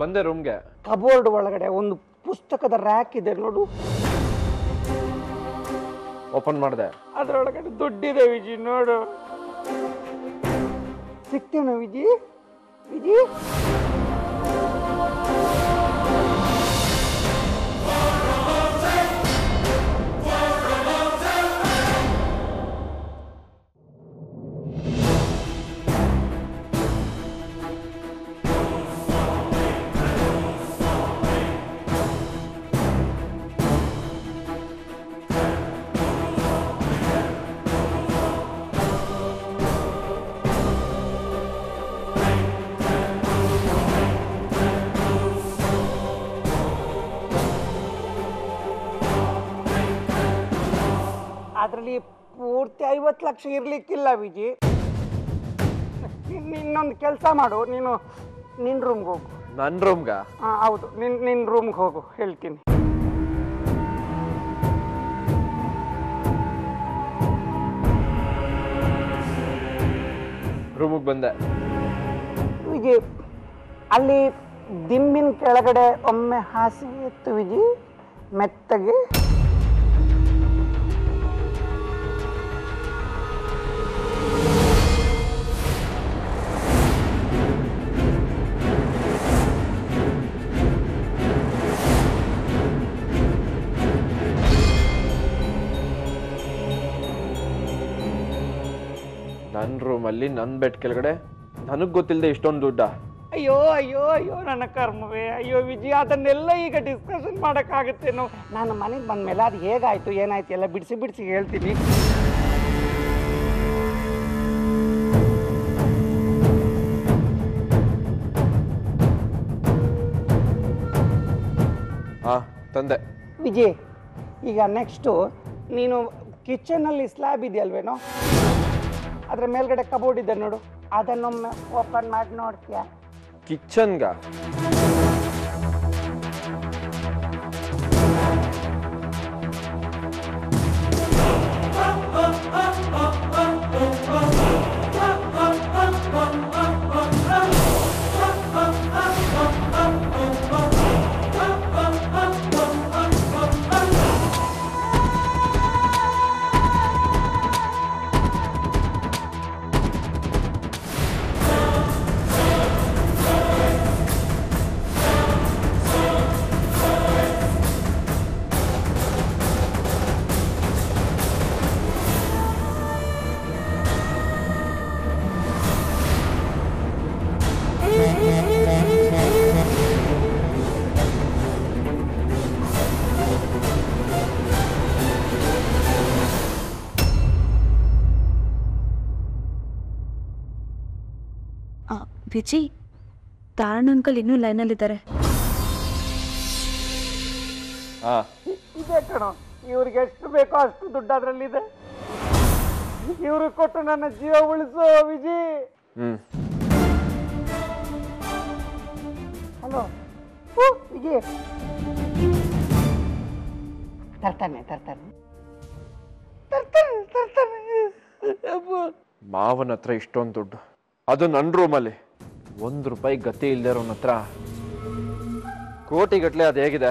ಬಂದೆ ರೂಮ್ಗೆ ಕಬೋರ್ಡ್ ಒಳಗಡೆ ಒಂದು ಪುಸ್ತಕದ ರ್ಯಾಕ್ ಇದೆ ನೋಡು ಓಪನ್ ಮಾಡಿದೆ ಅದರೊಳಗಡೆ ದುಡ್ಡಿದೆ ವಿಜಿ ನೋಡು ಸಿಗ್ತೇನೆ ವಿಜಿ ವಿಜಿ ಅದರಲ್ಲಿ ಪೂರ್ತಿ ಐವತ್ತು ಲಕ್ಷ ಇರ್ಲಿಕ್ಕಿಲ್ಲ ವಿಜಿ ಇನ್ನೊಂದು ಕೆಲಸ ಮಾಡು ನೀನು ನಿನ್ನ ರೂಮ್ಗೆ ಹೋಗು ನನ್ನ ರೂಮ್ಗ ಹಾಂ ಹೌದು ನಿನ್ನ ನಿನ್ನ ರೂಮ್ಗೆ ಹೋಗು ಹೇಳ್ತೀನಿ ರೂಮಿಗೆ ಬಂದೆ ವಿಜಿ ಅಲ್ಲಿ ದಿಂಬಿನ ಕೆಳಗಡೆ ಒಮ್ಮೆ ಹಾಸಿಗೆ ಇತ್ತು ವಿಜಿ ಮೆತ್ತಗೆ ನನ್ನ ರೂಮಲ್ಲಿ ನನ್ನ ಬೆಡ್ ಕೆಳಗಡೆ ನನಗೆ ಗೊತ್ತಿಲ್ಲದೆ ಇಷ್ಟೊಂದು ದುಡ್ಡ ಅಯ್ಯೋ ಅಯ್ಯೋ ಅಯ್ಯೋ ನನ್ನ ಕರ್ಮವೇ ಅಯ್ಯೋ ವಿಜಿ ಅದನ್ನೆಲ್ಲ ಈಗ ಡಿಸ್ಕಷನ್ ಮಾಡೋಕ್ಕಾಗುತ್ತೇನೋ ನಾನು ಮನೆಗೆ ಬಂದಮೇಲೆ ಅದು ಹೇಗಾಯ್ತು ಏನಾಯ್ತು ಎಲ್ಲ ಬಿಡಿಸಿ ಬಿಡಿಸಿ ಹೇಳ್ತೀನಿ ಹಾಂ ತಂದೆ ವಿಜಯ್ ಈಗ ನೆಕ್ಸ್ಟು ನೀನು ಕಿಚನಲ್ಲಿ ಸ್ಲ್ಯಾಬ್ ಇದೆಯಲ್ವೇನೋ ಅದರ ಮೇಲ್ಗಡೆ ಕಬೋರ್ಡ್ ಇದೆ ನೋಡು ಅದನ್ನೊಮ್ಮೆ ಓಪನ್ ಮಾಡಿ ನೋಡ್ತೀಯಾ ಕಿಚನ್ಗ ಆ, ವಿಜಿ ತಾರಣ ಅಂಕಲ್ ಇನ್ನೂ ಲೈನಲ್ಲಿದ್ದಾರೆ ಹಾಂ ಇದೆ ಕಣೋ ಇವ್ರಿಗೆ ಎಷ್ಟು ಬೇಕೋ ಅಷ್ಟು ದುಡ್ಡು ಅದರಲ್ಲಿದೆ ಇವ್ರಿಗೆ ಕೊಟ್ಟು ನನ್ನ ಜೀವ ಉಳಿಸು ವಿಜಿ ಹ್ಞೂ ಹಲೋ ವಿಜಿ ತರ್ತಾನೆ ತರ್ತಾನೆ ತರ್ತಾನೆ ತರ್ತಾನೆ ಅಬ್ಬಾ. ಮಾವನ ಹತ್ರ ಇಷ್ಟೊಂದು ದುಡ್ಡು ಅದು ನನ್ನ ರೂಮಲ್ಲಿ ಒಂದು ರೂಪಾಯಿ ಗತಿ ಇಲ್ಲದೆ ಇರೋನ ಹತ್ರ ಕೋಟಿಗಟ್ಲೆ ಅದು ಹೇಗಿದೆ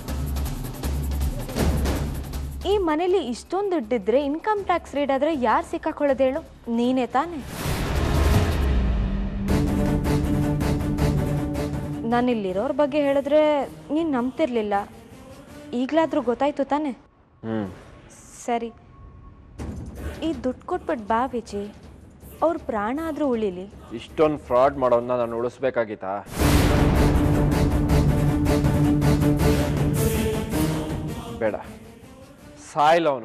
ಈ ಮನೇಲಿ ಇಷ್ಟೊಂದು ದುಡ್ಡಿದ್ರೆ ಇನ್ಕಮ್ ಟ್ಯಾಕ್ಸ್ ರೇಟ್ ಆದ್ರೆ ಯಾರು ಸಿಕ್ಕಾಕೊಳ್ಳೋದು ಹೇಳು ನೀನೇ ತಾನೆ ನಾನು ಇಲ್ಲಿರೋರ ಬಗ್ಗೆ ಹೇಳಿದ್ರೆ ನೀನು ನಂಬ್ತಿರ್ಲಿಲ್ಲ ಈಗಲಾದ್ರೂ ಗೊತ್ತಾಯ್ತು ತಾನೆ ಹ್ಞೂ ಸರಿ ಈ ದುಡ್ಡು ಕೊಟ್ಬಿಟ್ಟು ಬಾ ವಿಜಿ ಅವ್ರ ಪ್ರಾಣ ಆದರೂ ಉಳಿಲಿ ಇಷ್ಟೊಂದು ಫ್ರಾಡ್ ಮಾಡೋದನ್ನ ನಾನು ಉಳಿಸ್ಬೇಕಾಗಿತ್ತಾ ಬೇಡ ಸಾಯಿಲ್ಲ ಅವನು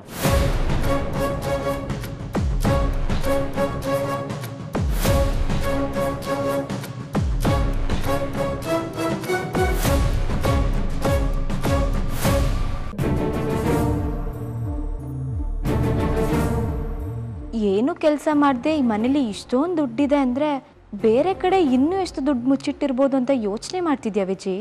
ಏನು ಕೆಲಸ ಮಾಡದೆ ಈ ಮನೇಲಿ ಇಷ್ಟೊಂದು ದುಡ್ಡಿದೆ ಅಂದರೆ ಬೇರೆ ಕಡೆ ಇನ್ನೂ ಎಷ್ಟು ದುಡ್ಡು ಮುಚ್ಚಿಟ್ಟಿರ್ಬೋದು ಅಂತ ಯೋಚನೆ ಮಾಡ್ತಿದ್ಯಾ ವಿಜಿ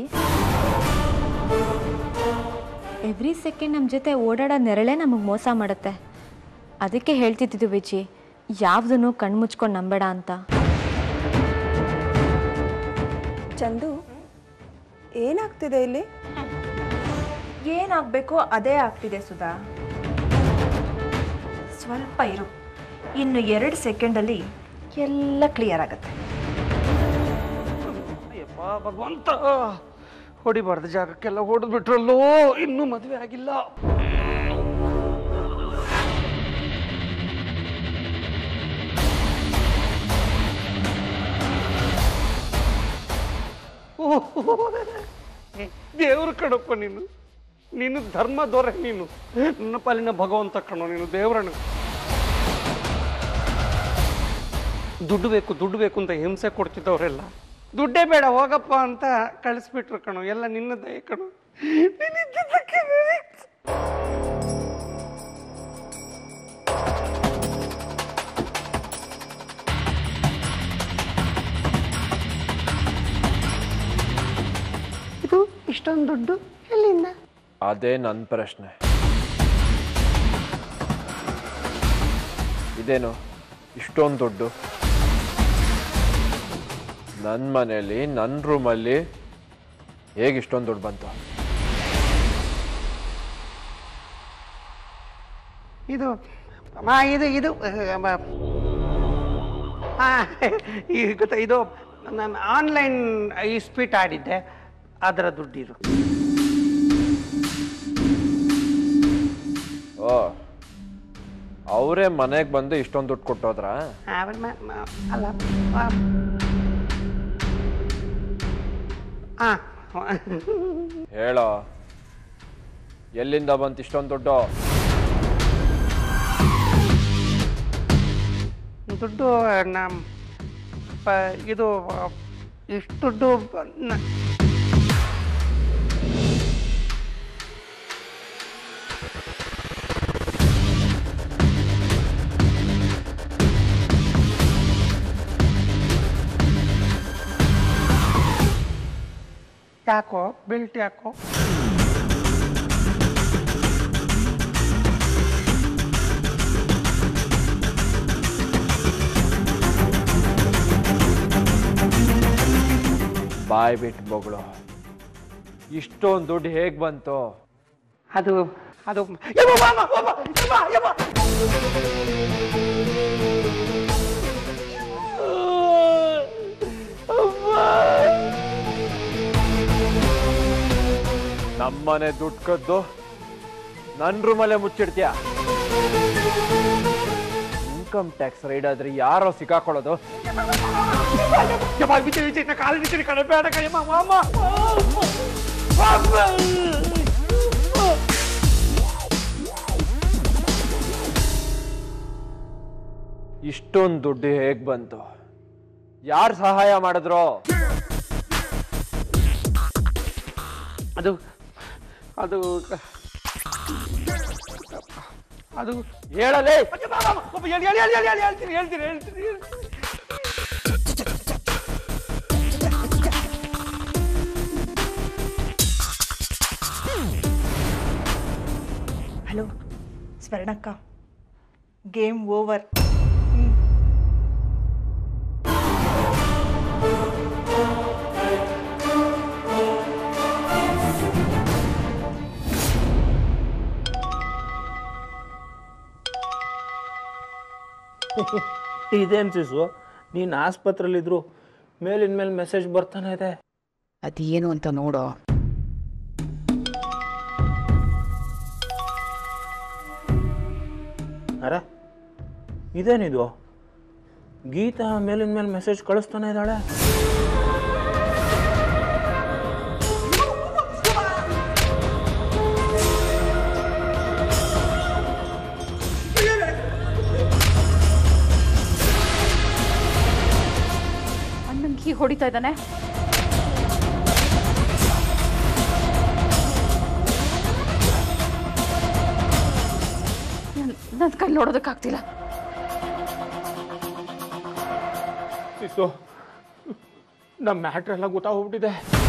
ಎವ್ರಿ ಸೆಕೆಂಡ್ ನಮ್ಮ ಜೊತೆ ಓಡಾಡೋ ನೆರಳೇ ನಮಗೆ ಮೋಸ ಮಾಡುತ್ತೆ ಅದಕ್ಕೆ ಹೇಳ್ತಿದ್ದಿದ್ದು ವಿಜಿ ಯಾವುದನ್ನು ಕಣ್ಮುಚ್ಕೊಂಡು ನಂಬೇಡ ಅಂತ ಚಂದು ಏನಾಗ್ತಿದೆ ಇಲ್ಲಿ ಏನಾಗಬೇಕೋ ಅದೇ ಆಗ್ತಿದೆ ಸುಧಾ ಸ್ವಲ್ಪ ಇರು ಇನ್ನು ಎರಡು ಸೆಕೆಂಡಲ್ಲಿ ಎಲ್ಲ ಕ್ಲಿಯರ್ ಆಗುತ್ತೆ ಅಯ್ಯಪ್ಪ ಭಗವಂತ ಹೊಡಿಬಾರ್ದು ಜಾಗಕ್ಕೆಲ್ಲ ಹೊಡೆದ್ಬಿಟ್ರಲ್ಲೋ ಇನ್ನೂ ಮದುವೆ ಆಗಿಲ್ಲ ದೇವ್ರ ಕಣಪ್ಪ ನೀನು ನೀನು ಧರ್ಮ ದೊರೆ ನೀನು ನನ್ನ ಪಾಲಿನ ಭಗವಂತ ಕಣೋ ನೀನು ದೇವ್ರಣ್ಣ ದುಡ್ಡು ಬೇಕು ದುಡ್ಡು ಬೇಕು ಅಂತ ಹಿಂಸೆ ಕೊಡ್ತಿದ್ದವರೆಲ್ಲ ದುಡ್ಡೇ ಬೇಡ ಹೋಗಪ್ಪ ಅಂತ ಕಳಿಸ್ಬಿಟ್ರು ಕಣೋ ಎಲ್ಲ ನಿನ್ನ ದಯ ಕಣೋ ನೀನಿದ್ದದ್ದಕ್ಕೆ ನನಗೆ- ಇದು ಇಷ್ಟೊಂದು ದುಡ್ಡು ಎಲ್ಲಿಂದ ಅದೇ ನನ್ನ ಪ್ರಶ್ನೆ ಇದೇನು ಇಷ್ಟೊಂದು ದುಡ್ಡು ನನ್ನ ಮನೆಯಲ್ಲಿ ನನ್ನ ರೂಮಲ್ಲಿ ಹೇಗೆ ಇಷ್ಟೊಂದು ದುಡ್ಡು ಬಂತು ಇದು ಅಮ್ಮ ಇದು ಇದು ಅಮ್ಮ, ಆ, ಈ ಗೊತ್ತಾ ಇದು ನಾನು ಆನ್ಲೈನ್ ಇಸ್ಪೀಟ್ ಆಡಿದ್ದೆ ಅದರ ದುಡ್ಡಿದು ಓ ಅವರೇ ಮನೆಗೆ ಬಂದು ಇಷ್ಟೊಂದು ದುಡ್ಡು ಕೊಟ್ಟೋದ್ರಾ ಆಮೇಲೆ ಮ- ಮ- ಅಲ್ಲ ಆ. ಆ, ಹೇಳೋ ಎಲ್ಲಿಂದ ಬಂತು ಇಷ್ಟೊಂದು ದುಡ್ಡು ದುಡ್ಡು ನಮ್ಮ ಪ- ಇದು ಆ, ಇಷ್ಟು ದುಡ್ಡು ಬ- ನ- ಯಾಕೋ ಬೆಲ್ಟ್ ಯಾಕೋ ಬಾಯ್ ಬಿಟ್ಟು ಬೊಗಳು ಇಷ್ಟೊಂದು ದುಡ್ಡು ಹೇಗೆ ಬಂತು ಅದು ಅದು ಯವ್ವ, ಮಾಮ, ಮಾಮ, ಯವ್ವ, ಯವ್ವ. ನಮ್ಮನೆ ದುಡ್ಡು ಕದ್ದು ನನ್ನ ರೂಮಲ್ಲೇ ಮುಚ್ಚಿಡ್ತೀಯ ಇನ್ಕಮ್ ಟ್ಯಾಕ್ಸ್ ರೈಡ್ ಆದ್ರೆ ಯಾರೋ ಸಿಕ್ಕಾಕೊಳ್ಳೋದು ಯವ್ವ, ಬಿಚ್ಚಿ, ಬಿಚ್ಚಿ, ನಾ ಕಾಲು ಬಿಚ್ಚಿನಿ ಕಣೆ, ಬೇಡ ಕಣೆ, ಮಾಮ, ಮಾಮ. ಮಾಮ. ಇಷ್ಟೊಂದು ದುಡ್ಡು ಹೇಗ್ ಬಂತು ಯಾರು ಸಹಾಯ ಮಾಡಿದ್ರು ಅದು ಅದು ಅದು ಹೇಳಲೇ ಅಯ್ಯೋ, ಮಾಮ, ಮಾಮ, ಪಾಪ, ಹೇಳಿ, ಹೇಳಿ, ಹೇಳಿ, ಹೇಳಿ, ಹೇಳ್ತೀನಿ ಹೇಳ್ತೀನಿ ಹೇಳ್ತೀನಿ ಹೇಳ್ತೀನಿ ಹಲೋ ಸ್ವರ್ಣಕ್ಕ ಗೇಮ್ ಓವರ್ ಇದೇನು ಸಿಸು ನೀನು ಆಸ್ಪತ್ರೆಯಲ್ಲಿದ್ರು ಮೇಲಿನ ಮೇಲೆ ಮೆಸೇಜ್ ಬರ್ತಾನೆ ಇದೆ ಅದೇನು ಅಂತ ನೋಡೋ ಅರೆ ಇದೇನಿದು ಗೀತಾ ಮೇಲಿನ ಮೇಲೆ ಮೆಸೇಜ್ ಕಳಿಸ್ತಾನೆ ಇದ್ದಾಳೆ ಅಣ್ಣಂಗೆ ಹೀಗೆ ಹೊಡಿತಾ ಇದ್ದಾನೆ ನನ್ನ ಕೈ ನೋಡೋದಕ್ಕಾಗ್ತಿಲ್ಲ ಸಿಸು ನಮ್ಮ ಮ್ಯಾಟ್ರ್ ಎಲ್ಲ ಗೊತ್ತಾಗ್ಬಿಟ್ಟಿದೆ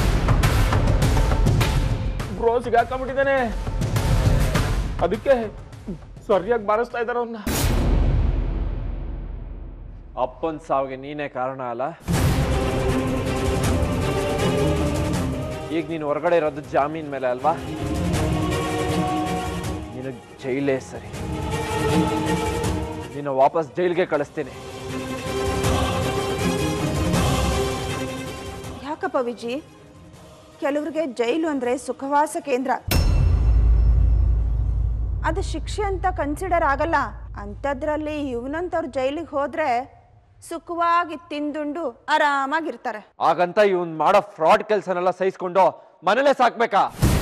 ಬ್ರೋ ಸಿಗಾಕೊಂಬಿಟ್ಟಿದ್ದಾನೆ ಅದಕ್ಕೆ ಸರಿಯಾಗಿ ಬಾರಿಸ್ತಾ ಇದ್ದಾರೆ ಅವನ್ನ ಅಪ್ಪನ ಸಾವಿಗೆ ನೀನೇ ಕಾರಣ ಅಲ್ಲ ಈಗ ನೀನು ಹೊರಗಡೆ ಇರೋದು ಜಾಮೀನ್ ಮೇಲೆ ಅಲ್ವಾ ನಿನಗೆ ಜೈಲೇ ಸರಿ ನಿನ್ನ ವಾಪಸ್ ಜೈಲಿಗೆ ಕಳಿಸ್ತೀನಿ ಯಾಕಪ್ಪ ವಿಜಿ ಕೆಲವ್ರಿಗೆ ಜೈಲು ಅಂದ್ರೆ ಸುಖವಾಸ ಕೇಂದ್ರ ಅದು ಶಿಕ್ಷೆ ಅಂತ ಕನ್ಸಿಡರ್ ಆಗಲ್ಲ ಅಂಥದ್ರಲ್ಲಿ ಇವನಂತವ್ರು ಜೈಲಿಗೆ ಹೋದ್ರೆ ಸುಖವಾಗಿ ತಿಂದುಂಡು ಆರಾಮಾಗಿರ್ತಾರೆ ಹಾಗಂತ ಇವನ್ ಮಾಡೋ ಫ್ರಾಡ್ ಕೆಲಸನೆಲ್ಲ ಸಹಿಸ್ಕೊಂಡು ಮನೇಲೆ ಸಾಕ್ಬೇಕಾ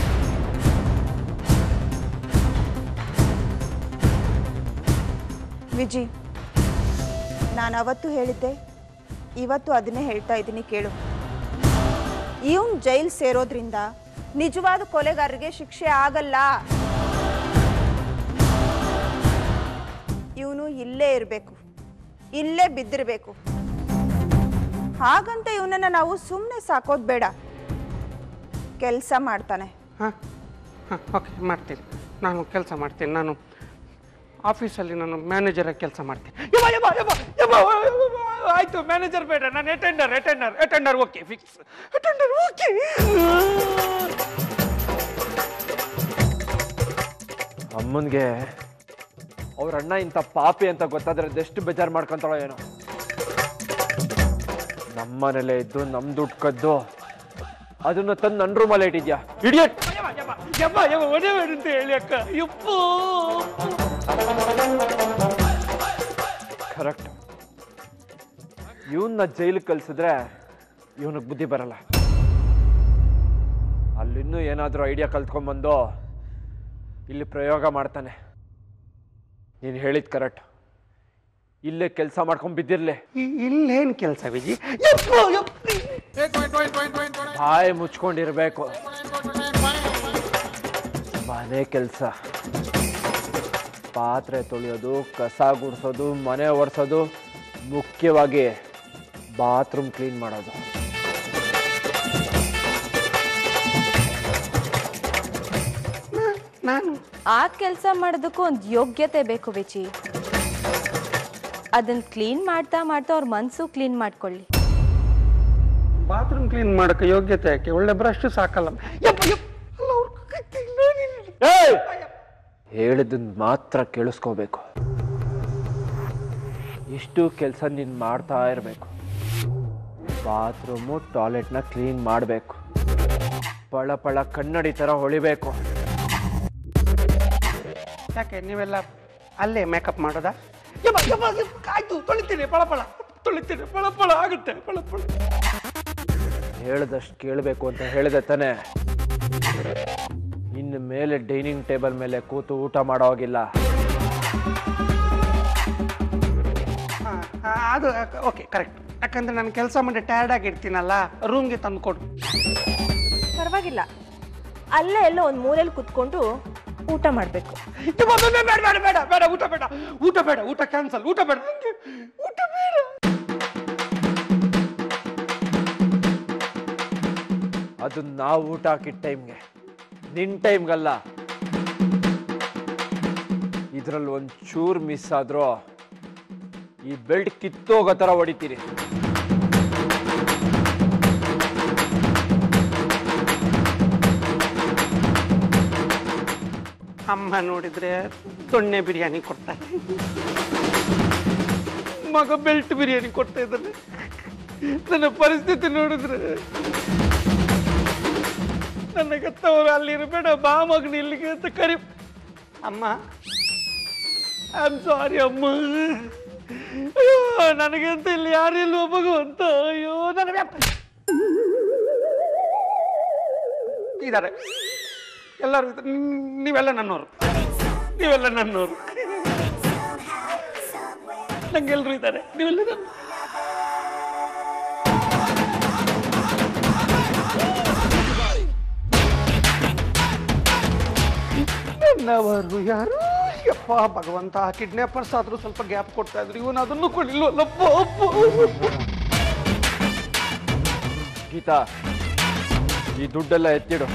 ವಿಜಿ ನಾನು ಅವತ್ತು ಹೇಳಿದ್ದೆ ಇವತ್ತು ಅದನ್ನೇ ಹೇಳ್ತಾ ಇದ್ದೀನಿ ಕೇಳು ಇವನ್ ಜೈಲ್ ಸೇರೋದ್ರಿಂದ ನಿಜವಾದ ಕೊಲೆಗಾರರಿಗೆ ಶಿಕ್ಷೆ ಆಗಲ್ಲ ಇವನು ಇಲ್ಲೇ ಇರಬೇಕು ಇಲ್ಲೇ ಬಿದ್ದಿರಬೇಕು ಹಾಗಂತ ಇವನನ್ನ ನಾವು ಸುಮ್ಮನೆ ಸಾಕೋದು ಬೇಡ ಕೆಲಸ ಮಾಡ್ತಾನೆ ಹಾಂ ಹಾಂ ಓಕೆ ಮಾಡ್ತೀನಿ ನಾನು ಕೆಲಸ ಮಾಡ್ತೀನಿ ನಾನು ಆಫೀಸಲ್ಲಿ ನಾನು ಮ್ಯಾನೇಜರಾಗಿ ಕೆಲಸ ಮಾಡ್ತೀನಿ ಯಮ್ಮ, ಯಮ್ಮ, ಯಮ್ಮ, ಯಮ್ಮ, ಯಮ್ಮ, ಆಯ್ತು ಮ್ಯಾನೇಜರ್ ಬೇಡ ನಾನು attender attender attender okay fix attender okay ಅಮ್ಮನ್ಗೆ ಅವ್ರ ಅಣ್ಣ ಇಂಥ ಪಾಪಿ ಅಂತ ಗೊತ್ತಾದ್ರೆ ಅದೆಷ್ಟು ಬೇಜಾರು ಮಾಡ್ಕೊಂತಾಳೋ ಏನೋ ನಮ್ಮನೇಲೆ ಇದ್ದು ನಮ್ ದುಡ್ಡು ಕದ್ದು ಅದನ್ನ ತಂದು ನನ್ನ ರೂಮಲ್ಲಿ ಇಟ್ಟಿದ್ಯಾ ಇಡಿಯಟ್ ಯಮ್ಮ ಯಮ್ಮ ಯಮ್ಮ ಯಮ್ಮ ಒಡೆ ಬೇಡ ಅಂತ ಹೇಳಿ ಅಕ್ಕ ಯಪ್ಪೋ ಕರೆಕ್ಟ್ ಇವನ್ನ ಜೈಲಿಗೆ ಕಳ್ಸಿದ್ರೆ ಇವನಿಗೆ ಬುದ್ಧಿ ಬರಲ್ಲ ಅಲ್ಲಿನ್ನೂ ಏನಾದರೂ ಐಡಿಯಾ ಕಲ್ತ್ಕೊಂಡ್ಬಂದು ಇಲ್ಲಿ ಪ್ರಯೋಗ ಮಾಡ್ತಾನೆ ನೀನು ಹೇಳಿದ್ ಕರೆಕ್ಟ್ ಇಲ್ಲೇ ಕೆಲಸ ಮಾಡ್ಕೊಂಡ್ ಬಿದ್ದಿರ್ಲಿ ಇ- ಇಲ್ಲೇನ್ ಕೆಲಸ ವಿಜಿ ಯಪ್ಪೋ ಯಪ್ಪ ಬಾಯಿ ಮುಚ್ಕೊಂಡಿರ್ಬೇಕು ಮನೆ ಕೆಲಸ ಪಾತ್ರೆ ತೊಳೆಯೋದು ಕಸ ಗುಡಿಸೋದು ಮನೆ ಒರೆಸೋದು ಮುಖ್ಯವಾಗಿ ಬಾತ್ರೂಮ್ ಕ್ಲೀನ್ ಮಾಡೋದು ನಾನು ಆ ಕೆಲಸ ಮಾಡೋದಕ್ಕೂ ಒಂದು ಯೋಗ್ಯತೆ ಬೇಕು ವಿಜಿ ಅದನ್ನ ಕ್ಲೀನ್ ಮಾಡ್ತಾ ಮಾಡ್ತಾ ಅವ್ರ ಮನಸ್ಸು ಕ್ಲೀನ್ ಮಾಡ್ಕೊಳ್ಳಿ ಬಾತ್ರೂಮ್ ಕ್ಲೀನ್ ಮಾಡಕ್ಕೆ ಯೋಗ್ಯತೆ ಯಾಕೆ ಒಳ್ಳೆ ಬ್ರಷ್ ಸಾಕಲ್ಲ ಯಪ್ಪ ಯಪ್ಪ ಅಲ್ಲ ಅವ್ರ್ ಕೈತಿ ನಾನೇನು- ಏಯ್! ಹೇಳಿದ್ದನ್ನ ಮಾತ್ರ ಕೇಳಿಸ್ಕೋಬೇಕು ಇಷ್ಟು ಕೆಲಸ ನೀನು ಮಾಡ್ತಾ ಇರಬೇಕು ಬಾತ್ರೂಮು ಟಾಯ್ಲೆಟ್ನ ಕ್ಲೀನ್ ಮಾಡಬೇಕು ಪಳ ಪಳ ಕನ್ನಡಿ ಥರ ಹೊಳಿಬೇಕು ಯಾಕೆ ನೀವೆಲ್ಲ ಅಲ್ಲೇ ಮೇಕಪ್ ಮಾಡೋದಾ ಯಪ್ಪ ಯಪ್ಪ ಯಪ್ಪ, ಆಯ್ತು ತೊಳಿತೀನಿ ಪಳ ಪಳ ತೊಳಿತೀನಿ ಪಳ ಪಳ ಆಗುತ್ತೆ ಪಳ ಪಳ ಹೇಳ್ದಷ್ಟು ಕೇಳಬೇಕು ಅಂತ ಹೇಳಿದೆ ತಾನೆ ಇನ್ನು ಮೇಲೆ ಡೈನಿಂಗ್ ಟೇಬಲ್ ಮೇಲೆ ಕೂತು ಊಟ ಮಾಡೋ ಹಾಗಿಲ್ಲ ಹಾ, ಹಾ, ಅದು ಓಕೆ ಕರೆಕ್ಟ್ ಯಾಕಂದ್ರೆ ನಾನು ಕೆಲಸ ಮಾಡಿ ಟಯರ್ಡ್ ಆಗಿರ್ತೀನಲ್ಲ ರೂಮ್ಗೆ ತಂದು ಕೊಡು ಪರವಾಗಿಲ್ಲ ಅಲ್ಲೇ ಎಲ್ಲ ಒಂದು ಮೂಲೆಯಲ್ಲಿ ಕುತ್ಕೊಂಡು ಊಟ ಮಾಡಬೇಕು ಯಪ್ಪ, ಬೇಡ ಬೇಡ ಬೇಡ ಬೇಡ ಬೇಡ ಊಟ ಬೇಡ ಊಟ ಬೇಡ ಊಟ ಕ್ಯಾನ್ಸಲ್ ಊಟ ಬೇಡ ನಂಗೆ ಊಟ ಬೇಡ ಅದು ನಾವು ಊಟ ಹಾಕಿದ ಟೈಮ್ಗೆ ನಿನ್ನ ಟೈಮ್ಗಲ್ಲ ಇದರಲ್ಲಿ ಒಂದು ಚೂರು ಮಿಸ್ ಆದ್ರೂ ಈ ಬೆಲ್ಟ್ ಕಿತ್ತೋಗೋ ಥರ ಹೊಡಿತೀರಿ ಅಮ್ಮ ನೋಡಿದ್ರೆ ದೊಣ್ಣೆ ಬಿರಿಯಾನಿ ಕೊಡ್ತಾರೆ ಮಗ ಬೆಲ್ಟ್ ಬಿರಿಯಾನಿ ಕೊಡ್ತಾ ಇದ್ದಾನೆ ನನ್ನ ಪರಿಸ್ಥಿತಿ ನೋಡಿದ್ರೆ ನನಗತ್ತವರು ಅಲ್ಲಿರಬೇಡ ಬಾ ಮಗನ ಇಲ್ಲಿಗೆ ಅಂತ ಕರಿ ಅಮ್ಮ ಐ ಆಮ್ ಸಾರಿ ಅಮ್ಮ ಅಯ್ಯೋ ನನಗೆ ಅಂತ ಇಲ್ಲಿ ಯಾರಿಲ್ವ ಭಗವಂತ ಅಯ್ಯೋ ನನ್ನ ಇದ್ದಾರೆ ಎಲ್ಲರೂ ಇದ್ದಾರೆ. ನ್- ನೀವೆಲ್ಲ ನನ್ನೋರು ನೀವೆಲ್ಲ ನನ್ನೋರು ನಂಗೆಲ್ಲರೂ ಇದ್ದಾರೆ ನೀವೆಲ್ಲ ನನ್ನ ನನ್ನವರು ಯಾರು ಯಪ್ಪ ಭಗವಂತ ಕಿಡ್ನಾಪರ್ಸ್ ಆದ್ರೂ ಸ್ವಲ್ಪ ಗ್ಯಾಪ್ ಕೊಡ್ತಾ ಇದ್ರು ಇವನು ಅದನ್ನು ಕೊಡಿಲ್ವಲ್ಲಪ್ಪ ಅಪ್ಪ. ಗೀತಾ ಈ ದುಡ್ಡೆಲ್ಲ ಎತ್ತಿಡು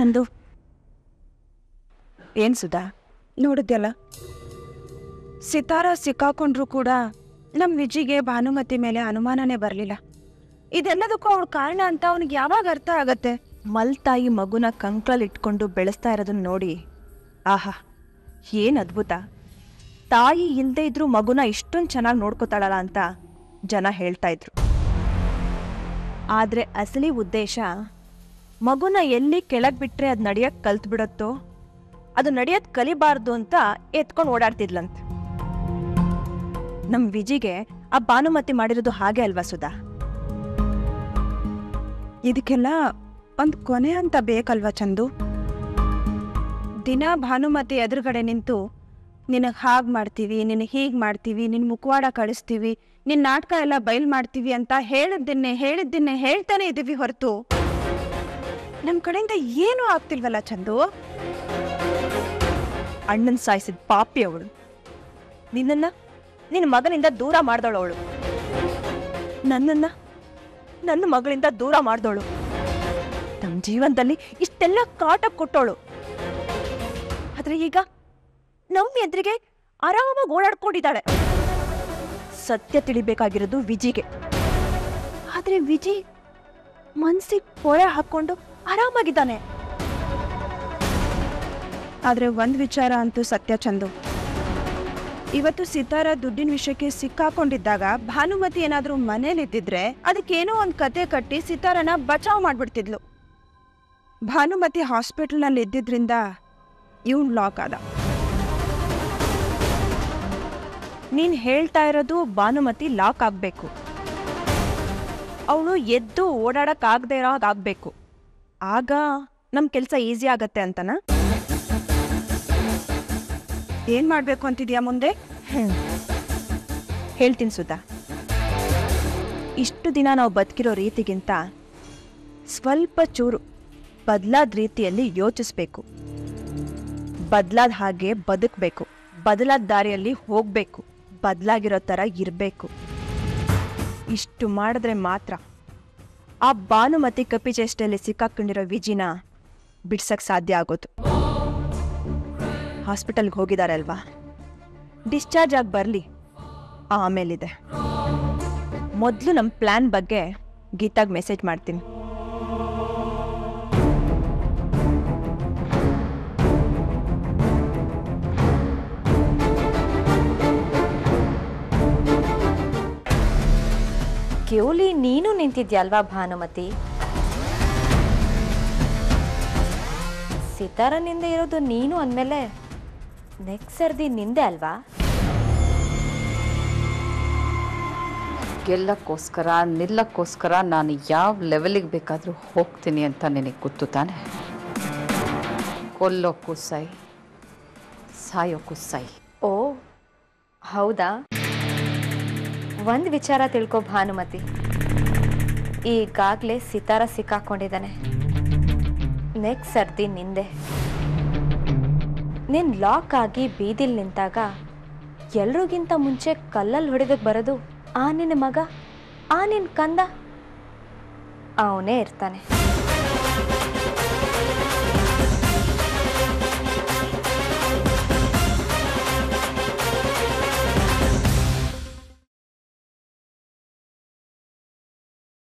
ಚಂದು ಏನ್ ಸುಧಾ ನೋಡಿದ್ಯಲ್ಲ ಸಿತಾರ ಸಿಕ್ಕಾಕೊಂಡ್ರು ಕೂಡ ನಮ್ಮ ವಿಜಿಗೆ ಭಾನುಮತಿ ಮೇಲೆ ಅನುಮಾನನೇ ಬರಲಿಲ್ಲ ಇದೆಲ್ಲದಕ್ಕೂ ಅವ್ರ ಕಾರಣ ಅಂತ ಅವನಿಗೆ ಯಾವಾಗ ಅರ್ಥ ಆಗತ್ತೆ ಮಲ್ತಾಯಿ ಮಗುನ ಕಂಕ್ಳಲ್ಲಿ ಇಟ್ಕೊಂಡು ಬೆಳೆಸ್ತಾ ಇರೋದನ್ನ ನೋಡಿ ಆಹಾ ಏನು ಅದ್ಭುತ ತಾಯಿ ಇಲ್ಲದೆ ಇದ್ರೂ ಮಗುನ ಇಷ್ಟೊಂದು ಚೆನ್ನಾಗಿ ನೋಡ್ಕೋತಾಳಲ್ಲ ಅಂತ ಜನ ಹೇಳ್ತಾ ಇದ್ರು ಆದರೆ ಅಸಲಿ ಉದ್ದೇಶ ಮಗುನ ಎಲ್ಲಿ ಕೆಳಗೆ ಬಿಟ್ರೆ ಅದು ನಡೆಯಕ್ಕೆ ಕಲ್ತು ಬಿಡುತ್ತೋ ಅದು ನಡೆಯೋದು ಕಲಿಬಾರ್ದು ಅಂತ ಎತ್ಕೊಂಡು ಓಡಾಡ್ತಿದ್ಲಂತ ನಮ್ಮ ವಿಜಿಗೆ ಆ ಭಾನುಮತಿ ಮಾಡಿರೋದು ಹಾಗೆ ಅಲ್ವಾ ಸುಧಾ ಇದಕ್ಕೆಲ್ಲ ಒಂದು ಕೊನೆ ಅಂತ ಬೇಕಲ್ವಾ ಚಂದು ದಿನ ಭಾನುಮತಿ ಎದುರುಗಡೆ ನಿಂತು ನಿನಗೆ ಹಾಗೆ ಮಾಡ್ತೀವಿ ನಿನಗೆ ಹೀಗೆ ಮಾಡ್ತೀವಿ ನಿನ್ನ ಮುಖವಾಡ ಕಳಿಸ್ತೀವಿ ನಿನ್ನ ನಾಟಕ ಎಲ್ಲ ಬಯಲು ಮಾಡ್ತೀವಿ ಅಂತ ಹೇಳಿದ್ದನ್ನೇ ಹೇಳಿದ್ದನ್ನೇ ಹೇಳ್ತಾನೆ ಇದ್ದೀವಿ ಹೊರತು ನಮ್ಮ ಕಡೆಯಿಂದ ಏನೂ ಆಗ್ತಿಲ್ವಲ್ಲ ಚಂದು ಅಣ್ಣನ್ ಸಾಯಿಸಿದ ಪಾಪಿ ಅವಳು ನಿನ್ನನ್ನ ನಿನ್ನ ಮಗನಿಂದ ದೂರ ಮಾಡ್ದವಳು ಅವಳು ನನ್ನನ್ನ ನನ್ನ ಮಗಳಿಂದ ದೂರ ಮಾಡ್ದವಳು ನಮ್ಮ ಜೀವನದಲ್ಲಿ ಇಷ್ಟೆಲ್ಲ ಕಾಟ ಕೊಟ್ಟವಳು ಆದ್ರೆ ಈಗ ನಮ್ಮ ಎದುರಿಗೆ ಆರಾಮಾಗಿ ಓಡಾಡ್ಕೊಂಡಿದ್ದಾಳೆ ಸತ್ಯ ತಿಳಿಬೇಕಾಗಿರೋದು ವಿಜಿಗೆ ಆದ್ರೆ ವಿಜಿ ಮನ್ಸಿಗೆ ಪೊರೆ ಹಾಕೊಂಡು ಆರಾಮಾಗಿದ್ದಾನೆ ಆದರೆ ಒಂದು ವಿಚಾರ ಅಂತೂ ಸತ್ಯ ಚಂದು ಇವತ್ತು ಸಿತಾರ ದುಡ್ಡಿನ ವಿಷಯಕ್ಕೆ ಸಿಕ್ಕಾಕೊಂಡಿದ್ದಾಗ ಭಾನುಮತಿ ಏನಾದರೂ ಮನೇಲಿದ್ದಿದ್ರೆ ಅದಕ್ಕೇನೋ ಒಂದು ಕತೆ ಕಟ್ಟಿ ಸಿತಾರನ ಬಚಾವ್ ಮಾಡ್ಬಿಡ್ತಿದ್ಲು ಭಾನುಮತಿ ಹಾಸ್ಪಿಟಲ್ನಲ್ಲಿ ಇದ್ದಿದ್ರಿಂದ ಇವನ್ ಲಾಕ್ ಆದ ನೀನ್ ಹೇಳ್ತಾ ಇರೋದು ಭಾನುಮತಿ ಲಾಕ್ ಆಗ್ಬೇಕು ಅವಳು ಎದ್ದು ಓಡಾಡಕ್ ಆಗದೆ ಇರೋ ಹಾಗ್ ಆಗ್ಬೇಕು ಆಗ ನಮ್ ಕೆಲ್ಸ ಈಸಿ ಆಗತ್ತೆ ಅಂತನಾ ಏನ್ ಮಾಡ್ಬೇಕು ಅಂತಿದ್ಯಾ ಮುಂದೆ ಹೇಳ್ತೀನಿ ಸುಧಾ ಇಷ್ಟು ದಿನ ನಾವು ಬದುಕಿರೋ ರೀತಿಗಿಂತ ಸ್ವಲ್ಪ ಚೂರು ಬದಲಾದ ರೀತಿಯಲ್ಲಿ ಯೋಚಿಸ್ಬೇಕು ಬದಲಾದ ಹಾಗೆ ಬದುಕಬೇಕು ಬದಲಾದ ದಾರಿಯಲ್ಲಿ ಹೋಗಬೇಕು ಬದಲಾಗಿರೋ ಥರ ಇರಬೇಕು ಇಷ್ಟು ಮಾಡಿದ್ರೆ ಮಾತ್ರ ಆ ಭಾನುಮತಿ ಕಪಿಚೇಷ್ಟೆಯಲ್ಲಿ ಸಿಕ್ಕಾಕೊಂಡಿರೋ ವಿಜಿನ ಬಿಡ್ಸಕ್ಕೆ ಸಾಧ್ಯ ಆಗೋದು ಹಾಸ್ಪಿಟಲ್ಗೆ ಹೋಗಿದ್ದಾರೆ ಅಲ್ವಾ ಡಿಸ್ಚಾರ್ಜ್ ಆಗಿ ಬರಲಿ ಆಮೇಲಿದೆ ಮೊದಲು ನಮ್ಮ ಪ್ಲ್ಯಾನ್ ಬಗ್ಗೆ ಗೀತಾಗ್ ಮೆಸೇಜ್ ಮಾಡ್ತೀನಿ ಕೇವಲಿ ನೀನು ನಿಂತಿದ್ಯಲ್ವಾ ಭಾನುಮತಿ ಸಿತಾರನಿಂದ ಇರೋದು ನೀನು ಅಂದಮೇಲೆ ನೆಕ್ಸ್ಟ್ ಸರ್ದಿ ನಿಂದೆ ಅಲ್ವಾ ಗೆಲ್ಲಕ್ಕೋಸ್ಕರ ನಿಲ್ಲಕ್ಕೋಸ್ಕರ ನಾನು ಯಾವ ಲೆವೆಲಿಗೆ ಬೇಕಾದರೂ ಹೋಗ್ತೀನಿ ಅಂತ ನಿನಗೆ ಗೊತ್ತು ತಾನೆ ಕೊಲ್ಲೋಕ್ಕೂ ಸೈ ಸಾಯೋಕ್ಕೂ ಸೈ ಓ ಹೌದಾ ಒಂದು ವಿಚಾರ ತಿಳ್ಕೊ ಭಾನುಮತಿ ಈಗಾಗಲೇ ಸಿತಾರ ಸಿಕ್ಕಾಕೊಂಡಿದ್ದಾನೆ ನೆಕ್ಸ್ಟ್ ಸರ್ದಿ ನಿಂದೆ ನೀನ್ ಲಾಕ್ ಆಗಿ ಬೀದಿಲ್ ನಿಂತಾಗ ಎಲ್ರಿಗಿಂತ ಮುಂಚೆ ಕಲ್ಲಲ್ಲಿ ಹೊಡೆದಕ್ಕೆ ಬರೋದು ಆ ನಿನ್ನ ಮಗ ಆ ನಿನ್ನ ಕಂದ ಅವನೇ ಇರ್ತಾನೆ